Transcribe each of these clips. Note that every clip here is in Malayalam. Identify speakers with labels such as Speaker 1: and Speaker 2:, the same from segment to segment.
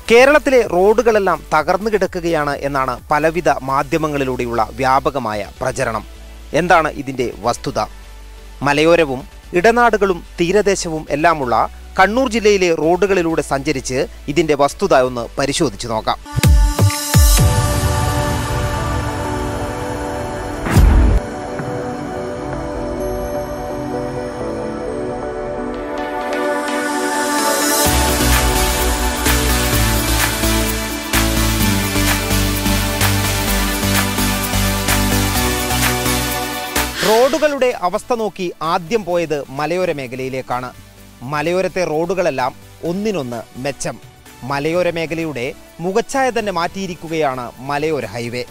Speaker 1: കേരളത്തിലെ റോഡുകളെല്ലാം തകർന്നു കിടക്കുകയാണ് എന്നാണ് പലവിധ മാധ്യമങ്ങളിലൂടെയുള്ള വ്യാപകമായ പ്രചരണം എന്താണ് ഇതിന്റെ വസ്തുത മലയോരവും ഇടനാടുകളും തീരദേശവും എല്ലാമുള്ള കണ്ണൂർ ജില്ലയിലെ റോഡുകളിലൂടെ സഞ്ചരിച്ച് ഇതിന്റെ വസ്തുത ഒന്ന് പരിശോധിച്ചു നോക്കാം റോഡുകളുടെ അവസ്ഥ നോക്കി ആദ്യം പോയത് മലയോര മേഖലയിലേക്കാണ് മലയോരത്തെ റോഡുകളെല്ലാം ഒന്നിനൊന്ന് മെച്ചം മലയോര മേഖലയുടെ മുഖച്ഛായ തന്നെ മാറ്റിയിരിക്കുകയാണ് മലയോര ഹൈവേ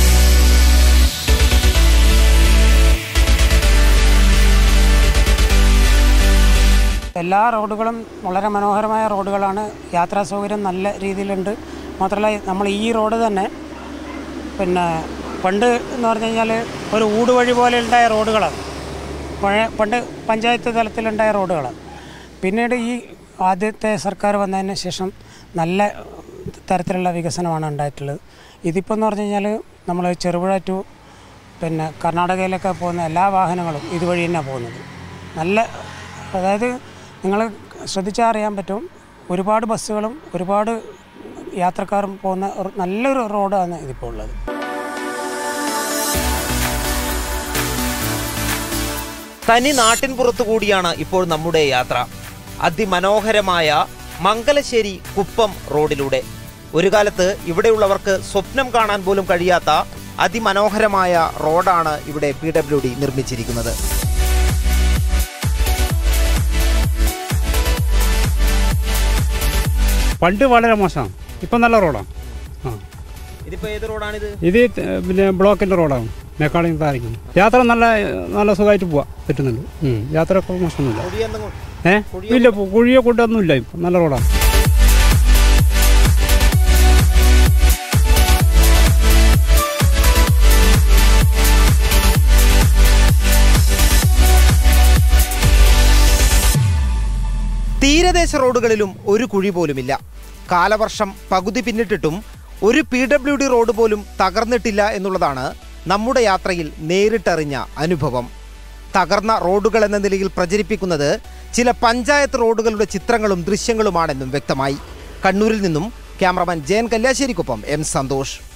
Speaker 2: എല്ലാ റോഡുകളും വളരെ മനോഹരമായ റോഡുകളാണ് യാത്രാ സൗകര്യം നല്ല രീതിയിലുണ്ട് മാത്രമല്ല നമ്മൾ ഈ റോഡ് തന്നെ പിന്നെ പണ്ട് എന്ന് പറഞ്ഞു കഴിഞ്ഞാൽ ഒരു ഊടുവഴി പോലെ ഉണ്ടായ റോഡുകളാണ് പഴയ പണ്ട് പഞ്ചായത്ത് തലത്തിലുണ്ടായ റോഡുകളാണ് പിന്നീട് ഈ ആദ്യത്തെ സർക്കാർ വന്നതിന് ശേഷം നല്ല തരത്തിലുള്ള വികസനമാണ് ഉണ്ടായിട്ടുള്ളത് ഇതിപ്പോൾ എന്ന് പറഞ്ഞു കഴിഞ്ഞാൽ നമ്മൾ ചെറുപുഴ ടു പിന്നെ കർണാടകയിലൊക്കെ പോകുന്ന എല്ലാ വാഹനങ്ങളും ഇതുവഴി തന്നെയാണ് പോകുന്നത് നല്ല അതായത് നിങ്ങൾ ശ്രദ്ധിച്ചാൽ അറിയാൻ പറ്റും ഒരുപാട് ബസ്സുകളും ഒരുപാട് യാത്രക്കാരും പോകുന്ന ഒരു നല്ലൊരു റോഡാണ് ഇതിപ്പോൾ ഉള്ളത്
Speaker 1: തനി നാട്ടിൻ പുറത്തു കൂടിയാണ് ഇപ്പോൾ നമ്മുടെ യാത്ര അതിമനോഹരമായ മംഗലശ്ശേരി കുപ്പം റോഡിലൂടെ ഒരു കാലത്ത് ഇവിടെയുള്ളവർക്ക് സ്വപ്നം കാണാൻ പോലും കഴിയാത്ത അതിമനോഹരമായ റോഡാണ് ഇവിടെ പി ഡബ്ല്യു ഡി നിർമ്മിച്ചിരിക്കുന്നത്
Speaker 3: പണ്ട് വളരെ മോശമാണ് ഇപ്പം നല്ല റോഡാണ് ആ
Speaker 1: ഇതിപ്പോ ഏത് റോഡാണിത്
Speaker 3: ഇത് ത- പിന്നെ ബ്ലോക്കിൻ്റെ റോഡാണ് മേക്കാടിന് താരയ്ക്കും യാത്ര നല്ല നല്ല സുഖമായിട്ട് പോവാൻ പറ്റുന്നുണ്ട് ഉം. യാത്രയൊക്കെ മോശമൊന്നുമില്ല ഏ ഇല്ല പു- കുഴിയോ കൊണ്ടൊന്നുമില്ല ഇപ്പം നല്ല റോഡാണ്
Speaker 1: തീരദേശ റോഡുകളിലും ഒരു കുഴി പോലുമില്ല കാലവർഷം പകുതി പിന്നിട്ടിട്ടും ഒരു പി ഡബ്ല്യു ഡി റോഡ് പോലും തകർന്നിട്ടില്ല എന്നുള്ളതാണ് നമ്മുടെ യാത്രയിൽ നേരിട്ടറിഞ്ഞ അനുഭവം തകർന്ന റോഡുകൾ എന്ന നിലയിൽ പ്രചരിപ്പിക്കുന്നത് ചില പഞ്ചായത്ത് റോഡുകളുടെ ചിത്രങ്ങളും ദൃശ്യങ്ങളുമാണെന്നും വ്യക്തമായി കണ്ണൂരിൽ നിന്നും ക്യാമറമാൻ ജയൻ കല്യാശ്ശേരിക്കൊപ്പം എം സന്തോഷ്